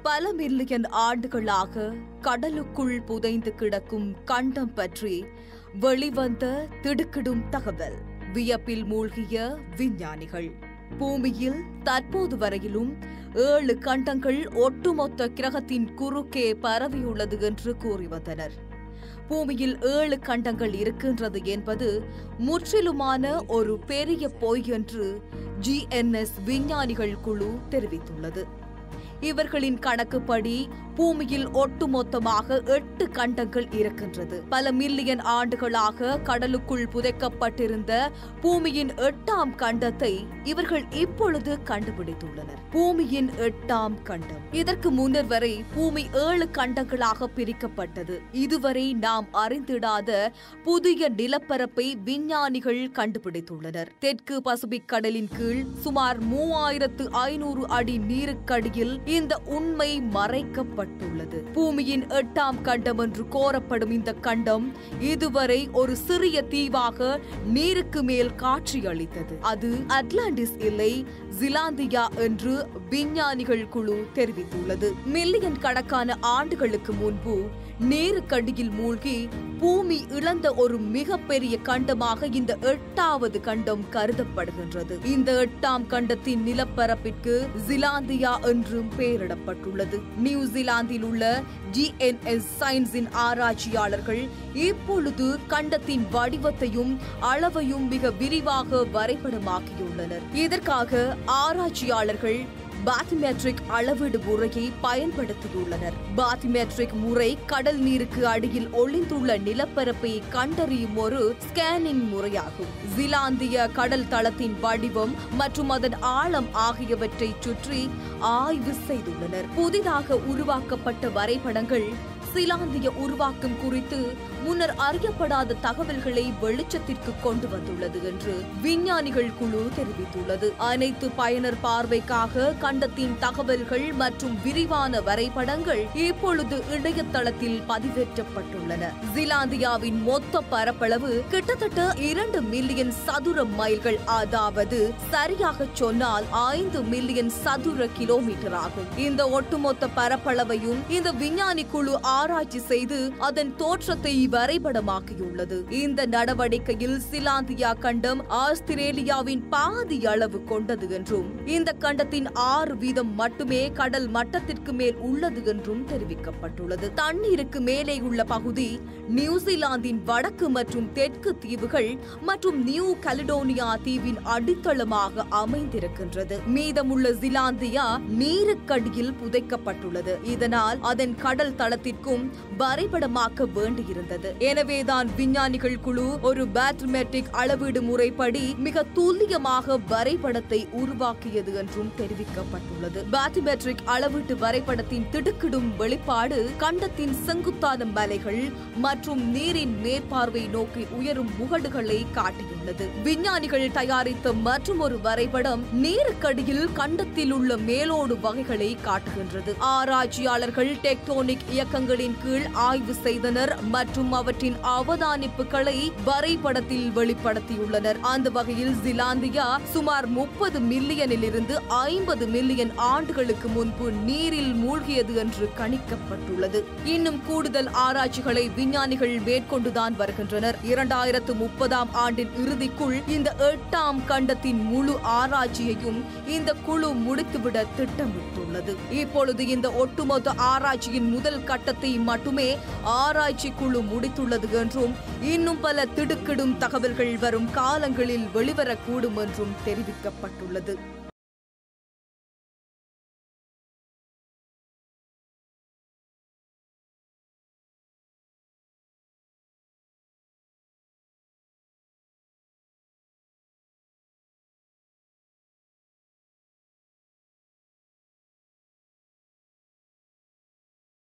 பல மில்லியன் ஆண்டுகளாக கடலுக்குள் புதைந்து கிடக்கும் கண்டம் பற்றி வெளிவந்த திடுக்கிடும் தகவல் வியப்பில் மூழ்கிய விஞ்ஞானிகள் பூமியில் தற்போது வரையிலும் ஏழு கண்டங்கள் ஒட்டுமொத்த கிரகத்தின் குறுக்கே பரவியுள்ளது என்று கூறி வந்தனர் பூமியில் ஏழு கண்டங்கள் இருக்கின்றது என்பது முற்றிலுமான ஒரு பெரிய பொய் என்று ஜிஎன்எஸ் விஞ்ஞானிகள் குழு தெரிவித்துள்ளது இவர்களின் கணக்குப்படி பூமியில் ஒட்டுமொத்தமாக எட்டு கண்டங்கள் இருக்கின்றது பல மில்லியன் ஆண்டுகளாக கடலுக்குள் புதைக்கப்பட்டிருந்த பூமியின் எட்டாம் கண்டத்தை இவர்கள் இப்பொழுது கண்டுபிடித்துள்ளனர் பூமியின் எட்டாம் கண்டம் இதற்கு முன்னர் வரை பூமி ஏழு கண்டங்களாக பிரிக்கப்பட்டது இதுவரை நாம் அறிந்திடாத புதிய நிலப்பரப்பை விஞ்ஞானிகள் கண்டுபிடித்துள்ளனர் தெற்கு பசிபிக் கடலின் கீழ் சுமார் மூவாயிரத்து ஐநூறு அடி நீருக்கடியில் இந்த உண்மை மறைக்கப்பட்டுள்ளது பூமியின் எட்டாம் கண்டம் என்று கோரப்படும் இந்த கண்டம் இதுவரை ஒரு சிறிய தீவாக நீருக்கு மேல் காட்சியளித்தது அது அட்லாண்டிஸ் இல்லை ஜிலாந்தியா என்று விஞ்ஞானிகள் குழு தெரிவித்துள்ளது மில்லியன் கணக்கான ஆண்டுகளுக்கு முன்பு நீருக்கடியில் மூழ்கி பூமி இழந்த ஒரு மிகப்பெரிய கண்டமாக இந்த எட்டாவது கண்டம் கருதப்படுகின்றது இந்த எட்டாம் கண்டத்தின் நிலப்பரப்பிற்கு ஜிலாந்தியா என்றும் பெயரிடப்பட்டுள்ளது நியூசிலாந்தில் உள்ள ஜிஎன்எஸ் சயின்ஸின் ஆராய்ச்சியாளர்கள் இப்பொழுது கண்டத்தின் வடிவத்தையும் அளவையும் மிக விரிவாக வரைபடமாக்கியுள்ளனர் இதற்காக ஆராய்ச்சியாளர்கள் பாத்திமெட்ரிக் அளவீடு முறையை பயன்படுத்தியுள்ளனர் பாத்திமெட்ரிக் முறை கடல் நீருக்கு அடியில் ஒளிந்துள்ள நிலப்பரப்பை கண்டறியும் ஒரு ஸ்கேனிங் முறையாகும் ஜிலாந்திய கடல் தளத்தின் வடிவம் மற்றும் அதன் ஆழம் ஆகியவற்றை சுற்றி ஆய்வு செய்துள்ளனர் புதிதாக உருவாக்கப்பட்ட வரைபடங்கள் சிலாந்திய உருவாக்கம் குறித்து முன்னர் அறியப்படாத தகவல்களை வெளிச்சத்திற்கு கொண்டு வந்துள்ளது என்று விஞ்ஞானிகள் குழு தெரிவித்துள்ளது அனைத்து பயனர் பார்வைக்காக கண்டத்தின் தகவல்கள் மற்றும் விரிவான வரைபடங்கள் இப்பொழுது இணையதளத்தில் பதிவேற்றப்பட்டுள்ளன ஜிலாந்தியாவின் மொத்த பரப்பளவு கிட்டத்தட்ட இரண்டு மில்லியன் சதுர மைல்கள் அதாவது சரியாக சொன்னால் ஐந்து மில்லியன் சதுர கிலோமீட்டர் ஆகும் இந்த ஒட்டுமொத்த பரப்பளவையும் இந்த விஞ்ஞானி குழு ஆராய்ச்சி செய்து அதன் தோற்றத்தை வரைபடமாக்கியுள்ளது இந்த நடவடிக்கையில் சிலாந்தியா கண்டம் ஆஸ்திரேலியாவின் பாதி அளவு கொண்டது என்றும் இந்த கண்டத்தின் ஆறு வீதம் மட்டுமே கடல் மட்டத்திற்கு மேல் உள்ளது என்றும் தெரிவிக்கப்பட்டுள்ளது தண்ணீருக்கு மேலே உள்ள பகுதி நியூசிலாந்தின் வடக்கு மற்றும் தெற்கு தீவுகள் மற்றும் நியூ கலிடோனியா தீவின் அடித்தளமாக அமைந்திருக்கின்றது மீதமுள்ள ஜிலாந்தியா நீருக்கடியில் புதைக்கப்பட்டுள்ளது இதனால் அதன் கடல் தளத்திற்கும் வரைபடமாக்க வேண்டியிருந்தது எனவேதான் விஞ்ஞானிகள் குழு ஒரு பேட்ரிமெட்ரிக் அளவீடு முறைப்படி மிக துல்லியமாக வரைபடத்தை உருவாக்கியது என்றும் தெரிவிக்கப்பட்டுள்ளது பேட்ரிமெட்ரிக் அளவீட்டு வரைபடத்தின் திடுக்கிடும் வெளிப்பாடு கண்டத்தின் செங்குத்தான மலைகள் மற்றும் நீரின் மேற்பார்வை நோக்கி உயரும் முகடுகளை காட்டியுள்ளது விஞ்ஞானிகள் தயாரித்த மற்றொரு வரைபடம் நீருக்கடியில் கண்டத்தில் உள்ள மேலோடு வகைகளை காட்டுகின்றது ஆராய்ச்சியாளர்கள் டெக்டோனிக் இயக்கங்களின் கீழ் ஆய்வு செய்தனர் மற்றும் அவற்றின் அவதானிப்புகளை வரைபடத்தில் வெளிப்படுத்தியுள்ளனர் அந்த வகையில் ஜிலாந்தியா சுமார் முப்பது மில்லியனில் இருந்து ஐம்பது மில்லியன் ஆண்டுகளுக்கு முன்பு நீரில் மூழ்கியது என்று கணிக்கப்பட்டுள்ளது இன்னும் கூடுதல் ஆராய்ச்சிகளை விஞ்ஞானிகள் மேற்கொண்டுதான் வருகின்றனர் இரண்டாயிரத்து முப்பதாம் ஆண்டின் இறுதிக்குள் இந்த எட்டாம் கண்டத்தின் முழு ஆராய்ச்சியையும் இந்த குழு முடித்துவிட திட்டமிட்டுள்ளது இப்பொழுது இந்த ஒட்டுமொத்த ஆராய்ச்சியின் முதல் கட்டத்தை மட்டுமே ஆராய்ச்சி குழு முடித்துள்ளது என்றும் இன்னும் பல திடுக்கிடும் தகவல்கள் வரும் காலங்களில் வெளிவரக்கூடும் என்றும் தெரிவிக்கப்பட்டுள்ளது